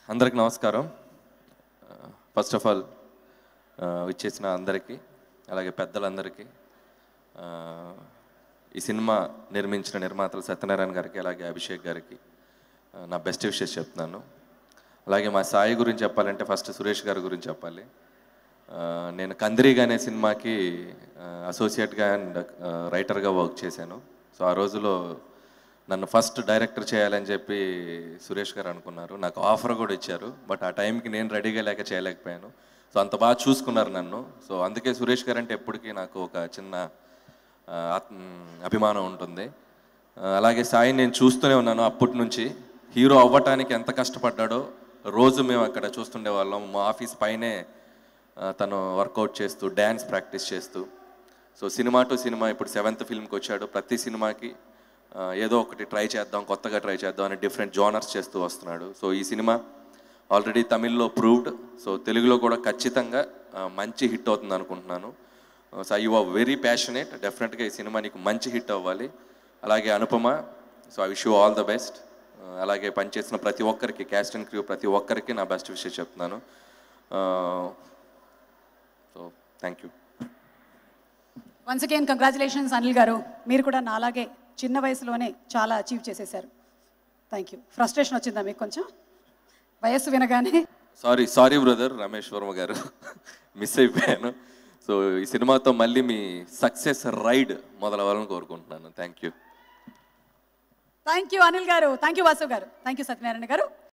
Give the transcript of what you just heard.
అందరికి నమస్కారం first of all ఇచ్చేసిన అందరికీ అలాగే పెద్దలందరికీ ఆ, ఈ సినిమా నిర్మించిన నిర్మాతలు సత్యనారాయణ గారికి అలాగే అభిషేక్ గారికి ఆ, నా బెస్ట్ విషెస్ చెప్తున్నాను అలాగే మా సాయి గురించి చెప్పాలంటే ఫస్ట్ సురేష్ గారి గురించి చెప్పాలి ఆ, నేను కందిరీగా అనే సినిమాకి అసోసియేట్గా అండ్ రైటర్గా వర్క్ చేశాను సో ఆ రోజులో నన్ను ఫస్ట్ డైరెక్టర్ చేయాలని చెప్పి సురేష్ గారు అనుకున్నారు నాకు ఆఫర్ కూడా ఇచ్చారు బట్ ఆ టైంకి నేను రెడీగా లేక చేయలేకపోయాను సో అంత బాగా చూసుకున్నారు నన్ను సో అందుకే సురేష్ గారు అంటే ఎప్పటికీ నాకు ఒక చిన్న ఆ, ఆత్మ అభిమానం ఉంటుంది ఆ, అలాగే సాయి నేను చూస్తూనే ఉన్నాను అప్పటి నుంచి హీరో అవ్వటానికి ఎంత కష్టపడ్డాడో రోజు మేము అక్కడ చూస్తుండే వాళ్ళం మా ఆఫీస్ పైనే ఆ, తను వర్కౌట్ చేస్తూ డ్యాన్స్ ప్రాక్టీస్ చేస్తూ సో సినిమా టు సినిమా ఇప్పుడు సెవెంత్ ఫిల్మ్కి వచ్చాడు ప్రతి సినిమాకి ఆ, ఏదో ఒకటి ట్రై చేద్దాం కొత్తగా ట్రై చేద్దాం అని డిఫరెంట్ జోనర్స్ చేస్తూ వస్తున్నాడు సో ఈ సినిమా ఆల్రెడీ తమిళ్లో ప్రూవ్డ్ సో తెలుగులో కూడా ఖచ్చితంగా ఆ, మంచి హిట్ అవుతుంది అనుకుంటున్నాను so you are very passionate డెఫినెట్గా ఈ సినిమా నీకు మంచి హిట్ అవ్వాలి అలాగే Anupama so I wish you all the best అలాగే పనిచేసిన ప్రతి ఒక్కరికి క్యాస్ట్ అండ్ క్రూ ప్రతి ఒక్కరికి నా బెస్ట్ విషయం చెప్తున్నాను so thank you once again congratulations Anil garu మీరు కూడా నాలాగే చిన్న వయసులోనే చాలా అచీవ్ చేసేశారు థ్యాంక్ యూ ఫ్రస్ట్రేషన్ వచ్చిందా మీకు కొంచెం వయస్సు వినగానే sorry sorry brother Ramesh Varma garu miss అయిపోయాను సో ఈ సినిమాతో మళ్ళీ మీ సక్సెస్ రైడ్ మొదలవ్వాలని కోరుకుంటున్నాను thank you thank you Anil garu thank you Vasu గారు థ్యాంక్ యూ సత్యనారాయణ గారు